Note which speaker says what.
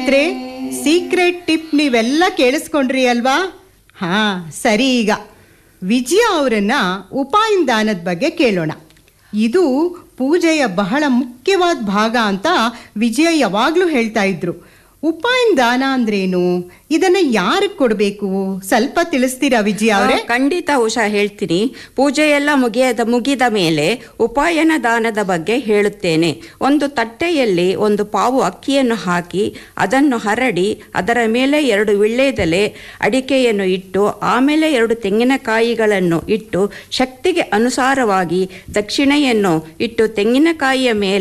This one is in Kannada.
Speaker 1: ಸ್ನೇಹಿತರೆ ಸೀಕ್ರೆಟ್ ಟಿಪ್ ನೀವೆಲ್ಲ ಕೇಳಿಸ್ಕೊಂಡ್ರಿ ಅಲ್ವಾ ಹಾ ಸರಿ ಈಗ ವಿಜಯ ಅವರನ್ನ ಉಪಾಯನ ದಾನದ ಬಗ್ಗೆ ಕೇಳೋಣ ಇದು ಪೂಜೆಯ ಬಹಳ ಮುಖ್ಯವಾದ ಭಾಗ ಅಂತ ವಿಜಯ ಯಾವಾಗಲೂ ಹೇಳ್ತಾ ಇದ್ರು ಉಪಾಯನ ದಾನ ಅಂದ್ರೇನು ಇದನ್ನ ಯಾರಿಗೆ ಕೊಡಬೇಕು ಸ್ವಲ್ಪ ತಿಳಿಸ್ತೀರಾ ವಿಜಯ ಅವರೇ
Speaker 2: ಆ, ಖಂಡಿತ ಉಷಾ ಹೇಳ್ತೀನಿ ಪೂಜೆ ಎಲ್ಲ ಮುಗಿಯದ ಮುಗಿದ ಮೇಲೆ ಉಪಾಯನ ದಾನದ ಬಗ್ಗೆ ಹೇಳುತ್ತೇನೆ ಒಂದು ತಟ್ಟೆಯಲ್ಲಿ ಒಂದು ಪಾವು ಅಕ್ಕಿಯನ್ನು ಹಾಕಿ ಅದನ್ನು ಹರಡಿ ಅದರ ಮೇಲೆ ಎರಡು ವಿಳ್ಳೆದೆಲೆ ಅಡಿಕೆಯನ್ನು ಇಟ್ಟು ಆಮೇಲೆ ಎರಡು ತೆಂಗಿನಕಾಯಿಗಳನ್ನು ಇಟ್ಟು ಶಕ್ತಿಗೆ ಅನುಸಾರವಾಗಿ ದಕ್ಷಿಣೆಯನ್ನು ಇಟ್ಟು ತೆಂಗಿನಕಾಯಿಯ ಮೇಲೆ